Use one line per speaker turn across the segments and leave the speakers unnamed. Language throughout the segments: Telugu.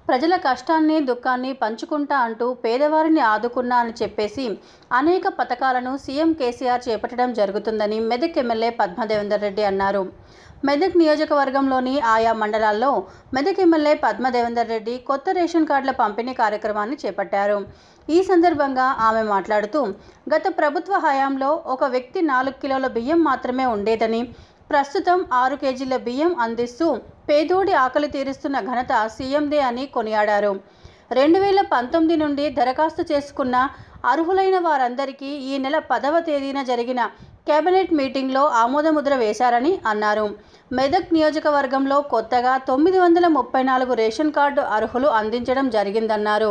ప్రజల కష్టాన్ని దుఃఖాన్ని పంచుకుంటా అంటూ పేదవారిని ఆదుకున్నా అని చెప్పేసి అనేక పథకాలను సీఎం కేసీఆర్ చేపట్టడం జరుగుతుందని మెదక్ ఎమ్మెల్యే పద్మదేవేందర్ రెడ్డి అన్నారు మెదక్ నియోజకవర్గంలోని ఆయా మండలాల్లో మెదక్ ఎమ్మెల్యే పద్మదేవేందర్ రెడ్డి కొత్త రేషన్ కార్డుల పంపిణీ కార్యక్రమాన్ని చేపట్టారు ఈ సందర్భంగా ఆమె మాట్లాడుతూ గత ప్రభుత్వ హయాంలో ఒక వ్యక్తి నాలుగు కిలోల బియ్యం మాత్రమే ఉండేదని ప్రస్తుతం ఆరు కేజీల బియ్యం అందిస్తూ పేదోడి ఆకలి తీరుస్తున్న ఘనత సీఎందే అని కొనియాడారు రెండు వేల పంతొమ్మిది నుండి దరఖాస్తు చేసుకున్న అర్హులైన వారందరికీ ఈ నెల పదవ తేదీన జరిగిన కేబినెట్ మీటింగ్లో ఆమోదముద్ర వేశారని అన్నారు మెదక్ నియోజకవర్గంలో కొత్తగా తొమ్మిది వందల ముప్పై నాలుగు రేషన్ కార్డు అర్హులు అందించడం జరిగిందన్నారు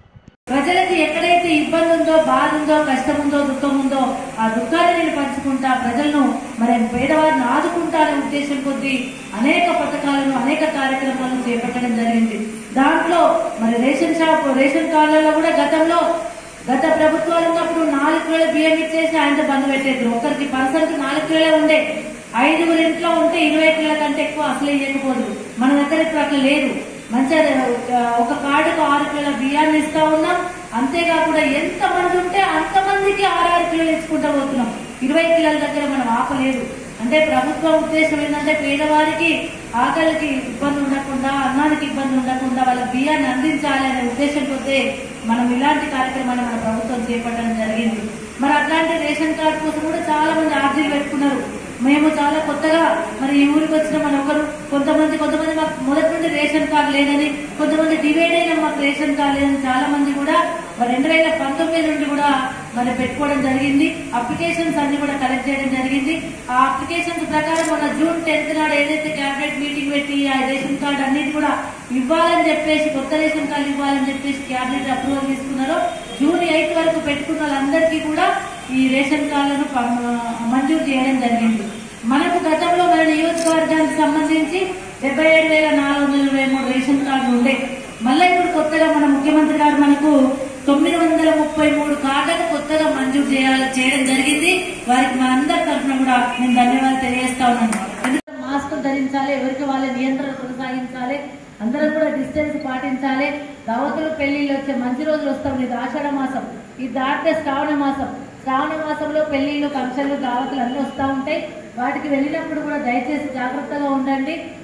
ప్రజలకు ఎక్కడైతే ఇబ్బంది ఉందో బాధ ఉందో కష్టం ఉందో దుఃఖం ఉందో ఆ దుఃఖాన్ని నేను పంచుకుంటా ప్రజలను మరి పేదవారిని ఆదుకుంటానే ఉద్దేశం కొద్దీ అనేక పథకాలను అనేక కార్యక్రమాలను చేపట్టడం జరిగింది దాంట్లో మరి రేషన్ షాప్ రేషన్ కార్డులలో కూడా గతంలో గత ప్రభుత్వాలు ఉన్నప్పుడు నాలుగు వేల బియ్యం ఇచ్చేసి ఆయన బంద్ పెట్టేది ఒకరికి పర్సెంట్ నాలుగు వేలే ఉండే ఐదుగురు ఇంట్లో ఉంటే ఇరవై కిలోల కంటే ఎక్కువ అసలు ఇవ్వకపోదు మన దగ్గర ఇప్పుడు అట్లా లేదు మంచిగా ఆ, ఒక కార్డుకు ఆరు కిలోల బియ్యాన్ని ఇస్తా ఉన్నాం అంతేకాకుండా ఎంత మంది ఉంటే అంతమందికి ఆరు కిలోలు ఇచ్చుకుంటా పోతున్నాం ఇరవై కిలోల దగ్గర మనం ఆపలేదు అంటే ప్రభుత్వ ఉద్దేశం ఏంటంటే పేదవారికి ఆకలికి ఇబ్బంది ఉండకుండా అన్నానికి ఇబ్బంది ఉండకుండా వాళ్ళ బియ్యాన్ని అందించాలి అనే ఉద్దేశం కొద్దే మనం ఇలాంటి కార్యక్రమాన్ని మన ప్రభుత్వం చేపట్టడం జరిగింది మరి అట్లాంటి రేషన్ కార్డు కోసం కూడా చాలా మంది ఆర్జీలు పెట్టుకున్నారు మేము చాలా కొత్తగా మరి ఈ ఊరికి వచ్చిన మన ఒకరు కొంతమంది కొంతమంది మాకు మొదటి నుండి రేషన్ కార్డు లేదని కొంతమంది డివైడ్ అయిన మాకు రేషన్ కార్డు లేదని చాలా మంది కూడా మరి రెండు వేల పంతొమ్మిది నుండి కూడా మరి పెట్టుకోవడం జరిగింది అప్లికేషన్స్ అన్ని కూడా కలెక్ట్ చేయడం జరిగింది ఆ అప్లికేషన్స్ ప్రకారం మన జూన్ టెన్త్ నాడు ఏదైతే క్యాబినెట్ మీటింగ్ పెట్టి ఆ రేషన్ కార్డు అన్నిటి కూడా ఇవ్వాలని చెప్పేసి కొత్త రేషన్ కార్డు ఇవ్వాలని చెప్పేసి క్యాబినెట్ అప్రూవల్ తీసుకున్నారో జూన్ ఎయిత్ వరకు పెట్టుకున్న వాళ్ళందరికీ కూడా ఈ రేషన్ కార్డులను ప- మంజూరు చేయడం జరిగింది మనకు గతంలో మన నియోజకవర్గానికి సంబంధించి డెబ్బై ఏడు వేల నాలుగు వందల ఇరవై మూడు రేషన్ కార్డులు ఉండే మళ్ళీ ఇప్పుడు కొత్తగా మన ముఖ్యమంత్రి గారు మనకు తొమ్మిది వందల ముప్పై మూడు కార్డులను కొత్తగా మంజూరు చేయాలి చేయడం జరిగింది వారికి మా అందరి తరఫున కూడా నేను ధన్యవాదాలు తెలియజేస్తా ఉన్నాను ఎందుకంటే మాస్కులు ధరించాలి ఎవరికి వాళ్ళ నియంత్రణ కొనసాగించాలి అందరూ కూడా డిస్టెన్స్ పాటించాలి దావతులు పెళ్లిళ్ళు వచ్చే మంచి రోజులు వస్తాం ఇది ఆషాఢ మాసం ఇది దాటితే శ్రావణ మాసం శ్రావణ మాసంలో పెళ్లిళ్ళు ఫంక్షన్లు దావతులు అన్నీ వస్తూ ఉంటాయి వాటికి వెళ్ళినప్పుడు కూడా దయచేసి జాగ్రత్తగా ఉండండి